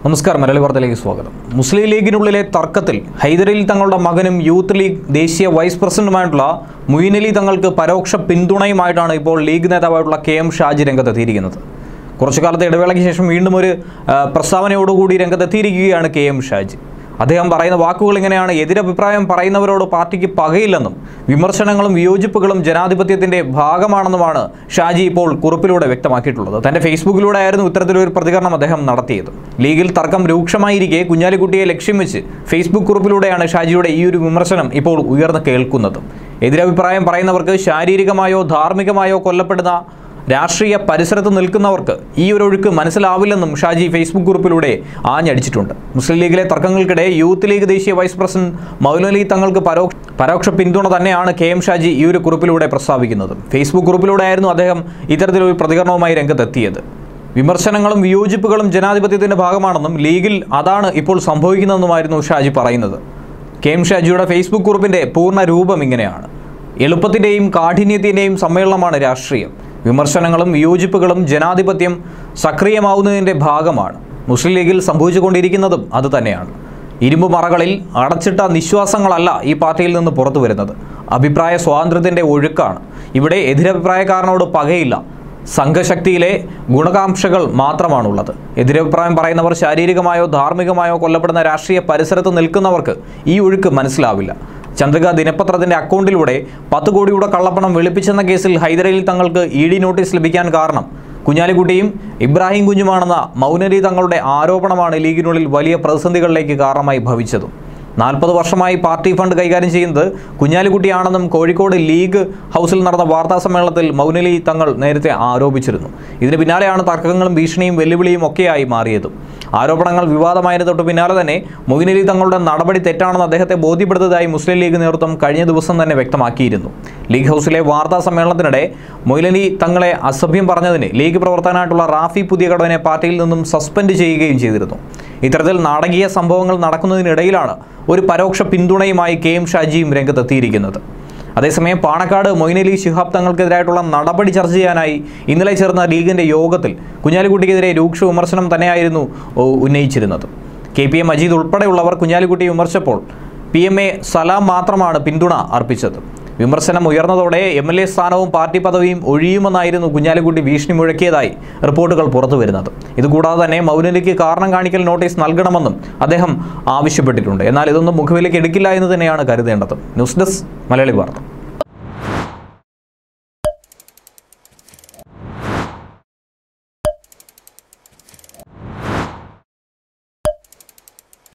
നമസ്കാരം മലയാളി വാർത്തയിലേക്ക് സ്വാഗതം മുസ്ലിം ലീഗിനുള്ളിലെ തർക്കത്തിൽ ഹൈദരലി തങ്ങളുടെ മകനും യൂത്ത് ലീഗ് ദേശീയ വൈസ് പ്രസിഡന്റുമായിട്ടുള്ള മുയിനലി തങ്ങൾക്ക് പരോക്ഷ പിന്തുണയുമായിട്ടാണ് ഇപ്പോൾ ലീഗ് നേതാവായിട്ടുള്ള കെ എം ഷാജി രംഗത്തെത്തിയിരിക്കുന്നത് കുറച്ചു കാലത്തെ ഇടവേളയ്ക്ക് ശേഷം വീണ്ടും ഒരു ആ, പ്രസ്താവനയോടുകൂടി രംഗത്തെത്തിയിരിക്കുകയാണ് കെ എം ഷാജി അദ്ദേഹം പറയുന്ന വാക്കുകൾ ഇങ്ങനെയാണ് എതിരഭിപ്രായം പറയുന്നവരോട് പാർട്ടിക്ക് പകയില്ലെന്നും വിമർശനങ്ങളും വിയോജിപ്പുകളും ജനാധിപത്യത്തിന്റെ ഭാഗമാണെന്നുമാണ് ഷാജി ഇപ്പോൾ കുറിപ്പിലൂടെ വ്യക്തമാക്കിയിട്ടുള്ളത് തന്റെ ഫേസ്ബുക്കിലൂടെ ആയിരുന്നു ഇത്തരത്തിലൊരു പ്രതികരണം അദ്ദേഹം നടത്തിയത് ലീഗിൽ തർക്കം രൂക്ഷമായിരിക്കെ കുഞ്ഞാലിക്കുട്ടിയെ ലക്ഷ്യം വെച്ച് ഫേസ്ബുക്ക് കുറിപ്പിലൂടെയാണ് ഷാജിയുടെ ഈ ഒരു വിമർശനം ഇപ്പോൾ ഉയർന്നു കേൾക്കുന്നത് എതിരഭിപ്രായം പറയുന്നവർക്ക് ശാരീരികമായോ ധാർമ്മികമായോ കൊല്ലപ്പെടുന്ന രാഷ്ട്രീയ പരിസരത്ത് നിൽക്കുന്നവർക്ക് ഈ ഒരു ഒഴുക്ക് മനസ്സിലാവില്ലെന്നും ഷാജി ഫേസ്ബുക്ക് കുറിപ്പിലൂടെ ആഞ്ഞടിച്ചിട്ടുണ്ട് മുസ്ലിം ലീഗിലെ തർക്കങ്ങൾക്കിടെ യൂത്ത് ലീഗ് ദേശീയ വൈസ് പ്രസിഡന്റ് മൗലലി തങ്ങൾക്ക് പരോക്ഷ പരോക്ഷ പിന്തുണ തന്നെയാണ് കെ എം ഷാജി ഈ ഒരു കുറിപ്പിലൂടെ പ്രസ്താവിക്കുന്നത് ഫേസ്ബുക്ക് കുറിപ്പിലൂടെ ആയിരുന്നു അദ്ദേഹം ഇത്തരത്തിലൊരു പ്രതികരണവുമായി രംഗത്തെത്തിയത് വിമർശനങ്ങളും വിയോജിപ്പുകളും ജനാധിപത്യത്തിന്റെ ഭാഗമാണെന്നും ലീഗിൽ അതാണ് ഇപ്പോൾ സംഭവിക്കുന്നതെന്നുമായിരുന്നു ഷാജി പറയുന്നത് കെ എം ഷാജിയുടെ ഫേസ്ബുക്ക് കുറിപ്പിന്റെ പൂർണ്ണ രൂപം ഇങ്ങനെയാണ് എളുപ്പത്തിൻ്റെയും കാഠിന്യത്തിൻ്റെയും സമ്മേളനമാണ് രാഷ്ട്രീയം വിമർശനങ്ങളും വിയോജിപ്പുകളും ജനാധിപത്യം സക്രിയമാവുന്നതിൻ്റെ ഭാഗമാണ് മുസ്ലിം ലീഗിൽ സംഭവിച്ചുകൊണ്ടിരിക്കുന്നതും അത് തന്നെയാണ് ഇരുമ്പ് മറകളിൽ അടച്ചിട്ട നിശ്വാസങ്ങളല്ല ഈ പാർട്ടിയിൽ നിന്ന് പുറത്തു വരുന്നത് അഭിപ്രായ സ്വാതന്ത്ര്യത്തിൻ്റെ ഒഴുക്കാണ് ഇവിടെ എതിരഭിപ്രായക്കാരനോട് പകയില്ല സംഘശക്തിയിലെ ഗുണകാംക്ഷകൾ മാത്രമാണുള്ളത് എതിരഭിപ്രായം പറയുന്നവർ ശാരീരികമായോ ധാർമ്മികമായോ കൊല്ലപ്പെടുന്ന രാഷ്ട്രീയ പരിസരത്ത് നിൽക്കുന്നവർക്ക് ഈ ഒഴുക്ക് മനസ്സിലാവില്ല ചന്ദ്രിക ദിനപത്രത്തിന്റെ അക്കൗണ്ടിലൂടെ പത്ത് കോടിയുടെ കള്ളപ്പണം വെളുപ്പിച്ചെന്ന കേസിൽ ഹൈദരലി തങ്ങൾക്ക് ഇ ഡി നോട്ടീസ് ലഭിക്കാൻ കാരണം കുഞ്ഞാലിക്കുട്ടിയും ഇബ്രാഹിം കുഞ്ഞുമാണെന്ന മൗനരി തങ്ങളുടെ ആരോപണമാണ് ലീഗിനുള്ളിൽ വലിയ പ്രതിസന്ധികളിലേക്ക് കാരണമായി ഭവിച്ചതും നാൽപ്പത് വർഷമായി പാർട്ടി ഫണ്ട് കൈകാര്യം ചെയ്യുന്നത് കുഞ്ഞാലിക്കുട്ടിയാണെന്നും കോഴിക്കോട് ലീഗ് ഹൗസിൽ നടന്ന വാർത്താ സമ്മേളനത്തിൽ മൗനലി തങ്ങൾ നേരത്തെ ആരോപിച്ചിരുന്നു ഇതിന് പിന്നാലെയാണ് തർക്കങ്ങളും ഭീഷണിയും വെല്ലുവിളിയും ഒക്കെയായി മാറിയതും ആരോപണങ്ങൾ വിവാദമായതിന് തൊട്ട് പിന്നാലെ തന്നെ മൊയ്നലി തങ്ങളുടെ നടപടി തെറ്റാണെന്ന് അദ്ദേഹത്തെ ബോധ്യപ്പെടുത്തതായി മുസ്ലിം ലീഗ് നേതൃത്വം കഴിഞ്ഞ ദിവസം തന്നെ വ്യക്തമാക്കിയിരുന്നു ലീഗ് ഹൗസിലെ വാർത്താ സമ്മേളനത്തിനിടെ മൊയ്ലലി തങ്ങളെ അസഭ്യം പറഞ്ഞതിന് ലീഗ് പ്രവർത്തകനായിട്ടുള്ള റാഫി പുതിയ കടവിനെ പാർട്ടിയിൽ നിന്നും സസ്പെൻഡ് ചെയ്യുകയും ചെയ്തിരുന്നു ഇത്തരത്തിൽ നാടകീയ സംഭവങ്ങൾ നടക്കുന്നതിനിടയിലാണ് ഒരു പരോക്ഷ പിന്തുണയുമായി കെ എം ഷാജിയും രംഗത്തെത്തിയിരിക്കുന്നത് അതേസമയം പാണക്കാട് മൊയ്നലി ശിഹാബ് തങ്ങൾക്കെതിരായിട്ടുള്ള നടപടി ചർച്ച ചെയ്യാനായി ഇന്നലെ ചേർന്ന ലീഗിന്റെ യോഗത്തിൽ കുഞ്ഞാലിക്കുട്ടിക്കെതിരെ രൂക്ഷ വിമർശനം തന്നെയായിരുന്നു ഓ, ഉന്നയിച്ചിരുന്നത് കെ പി എം മജീദ് ഉൾപ്പെടെയുള്ളവർ കുഞ്ഞാലിക്കുട്ടി വിമർശിച്ചപ്പോൾ പി എം എ സലാം മാത്രമാണ് പിന്തുണ അർപ്പിച്ചത് വിമർശനം ഉയർന്നതോടെ എം എൽ എ സ്ഥാനവും പാർട്ടി പദവിയും ഒഴിയുമെന്നായിരുന്നു കുഞ്ഞാലിക്കുട്ടി ഭീഷണി മുഴക്കിയതായി റിപ്പോർട്ടുകൾ പുറത്തു വരുന്നത് ഇതുകൂടാതെ തന്നെ മൗനലിക്ക് കാരണം കാണിക്കൽ നോട്ടീസ് നൽകണമെന്നും അദ്ദേഹം ആവശ്യപ്പെട്ടിട്ടുണ്ട് എന്നാൽ ഇതൊന്നും മുഖവിലേക്ക് എടുക്കില്ല എന്ന് തന്നെയാണ് കരുതേണ്ടത് ന്യൂസ് ഡെസ്ക് മലയാളി വാർത്ത